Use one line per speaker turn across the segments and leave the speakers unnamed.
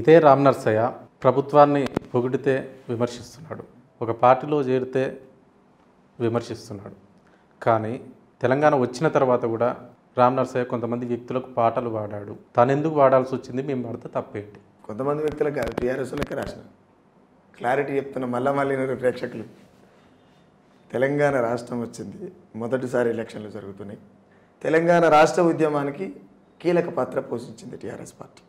ఇదే రామ్ నర్సయ్య ప్రభుత్వాన్ని పొగిడితే విమర్శిస్తున్నాడు ఒక పార్టీలో చేరితే విమర్శిస్తున్నాడు కానీ తెలంగాణ వచ్చిన తర్వాత కూడా రామ్ నర్సయ్య కొంతమంది వ్యక్తులకు పాటలు పాడాడు తను ఎందుకు వాడాల్సి వచ్చింది మేము పడితే తప్పేంటి
కొంతమంది వ్యక్తులకు కాదు టీఆర్ఎస్ లెక్క రాసిన క్లారిటీ చెప్తున్న మళ్ళా మళ్ళీ నేను ప్రేక్షకులు తెలంగాణ రాష్ట్రం వచ్చింది మొదటిసారి ఎలక్షన్లు జరుగుతున్నాయి తెలంగాణ రాష్ట్ర ఉద్యమానికి కీలక పాత్ర పోషించింది టీఆర్ఎస్ పార్టీ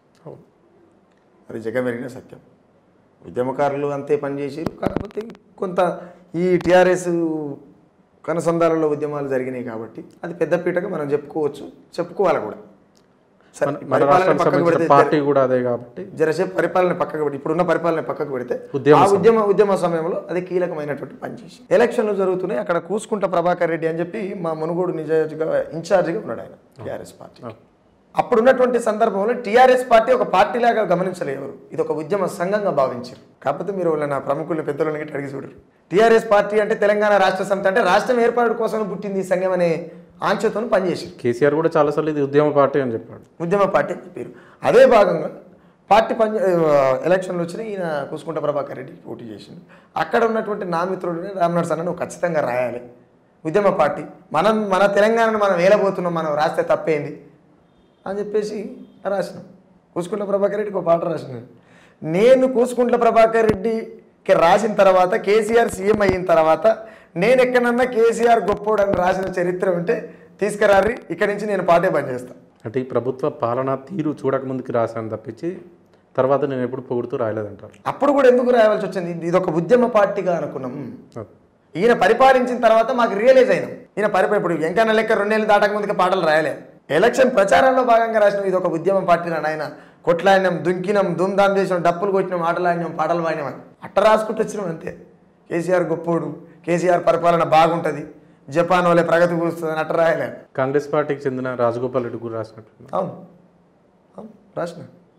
అది జగమెరిగిన సత్యం ఉద్యమకారులు అంతే పనిచేసారు కాకపోతే కొంత ఈ టీఆర్ఎస్ కనసంధానంలో ఉద్యమాలు జరిగినాయి కాబట్టి అది పెద్దపీటగా మనం చెప్పుకోవచ్చు చెప్పుకోవాలి కూడా సరే,
మన- మన
పరిపాలన
రాష్ట్రానికి
పక్కకు
సంబంధించిన
పెడితే
పార్టీ కూడా అదే కాబట్టి
జరసేపు పరిపాలన పక్కకు పెట్టి ఇప్పుడున్న పరిపాలన పక్కకు పెడితే
ఉద్యమ
ఆ ఉద్యమ ఉద్యమ సమయంలో అది కీలకమైనటువంటి పనిచేసి ఎలక్షన్లు జరుగుతున్నాయి అక్కడ కూసుకుంట ప్రభాకర్ రెడ్డి అని చెప్పి మా మునుగోడు నిజాయితీగా ఇన్ఛార్జిగా ఉన్నాడు ఆయన టీఆర్ఎస్ పార్టీ అప్పుడున్నటువంటి సందర్భంలో టీఆర్ఎస్ పార్టీ ఒక పార్టీలాగా గమనించలేరు ఇది ఒక ఉద్యమ సంఘంగా భావించారు కాకపోతే మీరు వాళ్ళ నా ప్రముఖుల్ని పెద్దలను గిట్ట అడిగి చూడరు టీఆర్ఎస్ పార్టీ అంటే తెలంగాణ రాష్ట్ర సమితి అంటే రాష్ట్రం ఏర్పాటు కోసం పుట్టింది ఈ సంఘం అనే ఆంక్షతో పనిచేసారు
కేసీఆర్ కూడా చాలాసార్లు ఇది ఉద్యమ పార్టీ అని చెప్పాడు
ఉద్యమ పార్టీ అని చెప్పారు అదే భాగంగా పార్టీ పని ఎలక్షన్లు వచ్చినాయి ఈయన కూసుకుంట ప్రభాకర్ రెడ్డి పోటీ చేసింది అక్కడ ఉన్నటువంటి నా మిత్రుడిని రామ్నాథ్ సన్న నువ్వు ఖచ్చితంగా రాయాలి ఉద్యమ పార్టీ మనం మన తెలంగాణను మనం వేలబోతున్నాం మనం రాస్తే తప్పేంది అని చెప్పేసి రాసినాం కూసుకుంట్ల ప్రభాకర్ రెడ్డికి ఒక పాట రాసిన నేను కూసుకుంట్ల ప్రభాకర్ రెడ్డికి రాసిన తర్వాత కేసీఆర్ సీఎం అయిన తర్వాత నేను ఎక్కడన్నా కేసీఆర్ గొప్పోడని రాసిన చరిత్ర ఉంటే తీసుకురారి ఇక్కడి నుంచి నేను పాటే బంద్ చేస్తాను
అంటే ఈ ప్రభుత్వ పాలనా తీరు చూడకముందుకు రాశాను తప్పించి తర్వాత నేను ఎప్పుడు పొగుడుతూ రాయలేదంటారు
అప్పుడు కూడా ఎందుకు రాయవలసి వచ్చింది ఇది ఒక ఉద్యమ పార్టీగా అనుకున్నాం
అది.
ఈయన పరిపాలించిన తర్వాత మాకు రియలైజ్ అయినాం ఈయన పరిపాలన ఇప్పుడు వెంకన్న లెక్క రెండేళ్ళు దాటక ముందుగా పాటలు రాయలే ఎలక్షన్ ప్రచారంలో భాగంగా రాసిన ఇది ఒక ఉద్యమ పార్టీ నాయన కొట్లాడినాం దుంకినాం దుమ్దాం చేసినాం డప్పులు కొట్టినాం ఆటలు ఆడినాం పాటలు పాడినాం అని అట్ట రాసుకుంటూ వచ్చినాం అంతే కేసీఆర్ గొప్పోడు కేసీఆర్ పరిపాలన బాగుంటుంది జపాన్ వాళ్ళే ప్రగతి కూరుస్తుంది అని అట్ట రాయలే
కాంగ్రెస్ పార్టీకి చెందిన రాజగోపాల్ రెడ్డి కూడా రాసినట్టు
అవును అవును రాసిన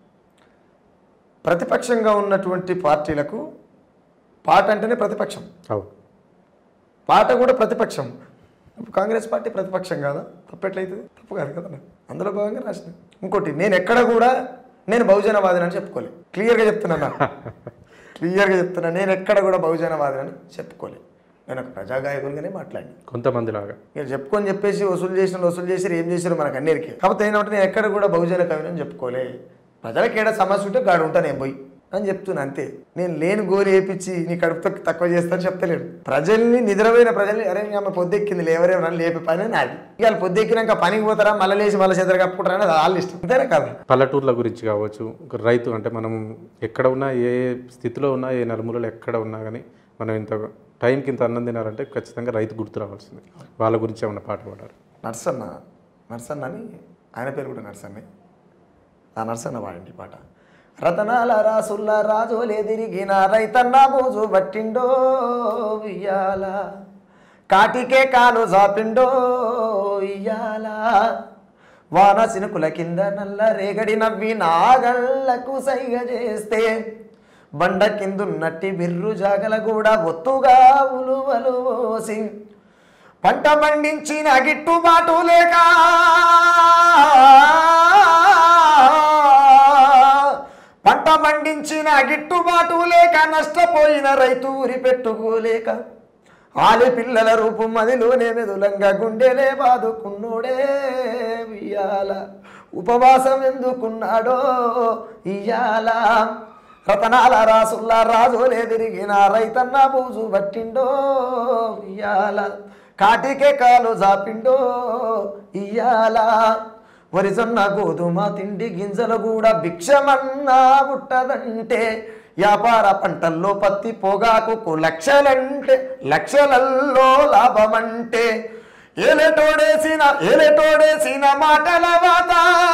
ప్రతిపక్షంగా ఉన్నటువంటి పార్టీలకు పాట అంటేనే ప్రతిపక్షం
అవును
పాట కూడా ప్రతిపక్షం ఇప్పుడు కాంగ్రెస్ పార్టీ ప్రతిపక్షం కాదా తప్పెట్లయితుంది తప్పు కాదు కదా అందులో భాగంగా రాసిన ఇంకోటి నేను ఎక్కడ కూడా నేను బహుజనవాదిని అని చెప్పుకోలే క్లియర్గా చెప్తున్నా క్లియర్గా చెప్తున్నా నేను ఎక్కడ కూడా బహుజనవాదిని అని చెప్పుకోలే నేను ఒక ప్రజాగాయకులుగానే మాట్లాడినా
కొంతమంది లాగా
మీరు చెప్పుకొని చెప్పేసి వసూలు చేసిన వసూలు చేసి ఏం చేశారు మనకు అన్నిటికీ కాకపోతే ఏంటంటే నేను ఎక్కడ కూడా బహుజన కవిని అని చెప్పుకోలే ప్రజలకి ఏడా సమస్య ఉంటే గాడు ఉంటా నేను పోయి అని చెప్తున్నా అంతే నేను లేని గోలు వేపించి నీ కడుపుతో తక్కువ చేస్తాను చెప్తలేడు ప్రజల్ని నిద్రపోయిన ప్రజల్ని అరే ఆమె పొద్దెక్కింది లేవరేమో అని లేపే పని నాది ఇవాళ పొద్దెక్కినాక పనికి పోతారా మళ్ళీ లేచి మళ్ళీ చేద్దరు కప్పుకుంటారా అది వాళ్ళ ఇష్టం అంతేనా కదా
పల్లెటూర్ల గురించి కావచ్చు ఒక రైతు అంటే మనం ఎక్కడ ఉన్నా ఏ స్థితిలో ఉన్నా ఏ నలుమూలలో ఎక్కడ ఉన్నా కానీ మనం ఇంత టైంకి ఇంత అన్నం తినాలంటే ఖచ్చితంగా రైతు గుర్తు రావాల్సింది వాళ్ళ గురించి ఏమన్నా పాట పాడారు
నర్సన్న నర్సన్న అని ఆయన పేరు కూడా నర్సన్నే ఆ నర్సన్న వాడండి ఈ పాట రతనాల రాసుల్ల రాజోలే తిరిగిన రైతన్న మోజు పట్టిండో ఇయ్యాల కాటికే కాలు జాపిండో ఇయ్యాల వాన సినుకుల కింద నల్ల రేగడి నవ్వి నాగళ్లకు సైగ చేస్తే బండ కిందున్నట్టి బిర్రు జాగల కూడా ఒత్తుగా ఉలువలు పోసి పంట పండించిన గిట్టుబాటు లేక పంట పండించిన గిట్టుబాటు లేక నష్టపోయిన రైతు ఊరి పెట్టుకోలేక ఆలి పిల్లల రూపం మదిలోనే మెదులంగా గుండెలే బాదుకున్నోడే ఇయ్యాల ఉపవాసం ఎందుకున్నాడో ఇయ్యాల రతనాల రాసుల్లా రాజులే తిరిగిన రైతన్న బూజు పట్టిండో ఇయ్యాల కాటికే కాలు జాపిండో ఇయ్యాల వరిజొన్న గోధుమ తిండి గింజలు కూడా భిక్షమన్నా పుట్టదంటే వ్యాపార పంటల్లో పత్తి పొగాకు లక్షలంటే లక్షలల్లో లాభమంటే ఏలేటోడేసిన ఏలేటోడేసిన మాటల వాత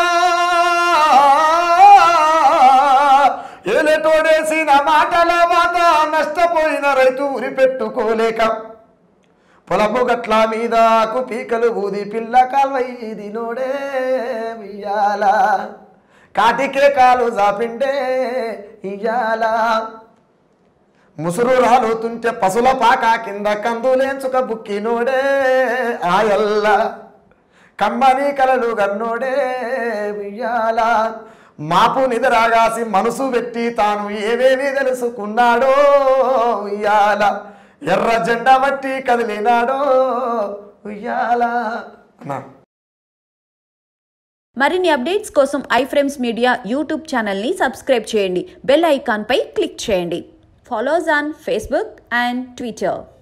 ఏలేటోడేసిన మాటల వాత నష్టపోయిన రైతు ఉరి పెట్టుకోలేక పొలము గట్ల మీద ఆకు పీకలు ఊది పిల్ల కాల్వైది నోడే ఇయ్యాల కాటికే కాలు జాపిండే ఇయ్యాల ముసురు రాలుతుంటే పసుల పాక కింద కందులేంచుక బుక్కినోడే ఆయల్ల కమ్మని కలలు గన్నోడే ఇయ్యాల మాపు నిదరాగాసి మనసు పెట్టి తాను ఏవేవి తెలుసుకున్నాడో ఉయ్యాల ఎర్ర జెండా బట్టి కదిలినాడో ఉయ్యాల అన్నా
మరిన్ని అప్డేట్స్ కోసం ఐఫ్రేమ్స్ మీడియా యూట్యూబ్ ఛానల్ని సబ్స్క్రైబ్ చేయండి బెల్ ఐకాన్పై క్లిక్ చేయండి follows on Facebook and Twitter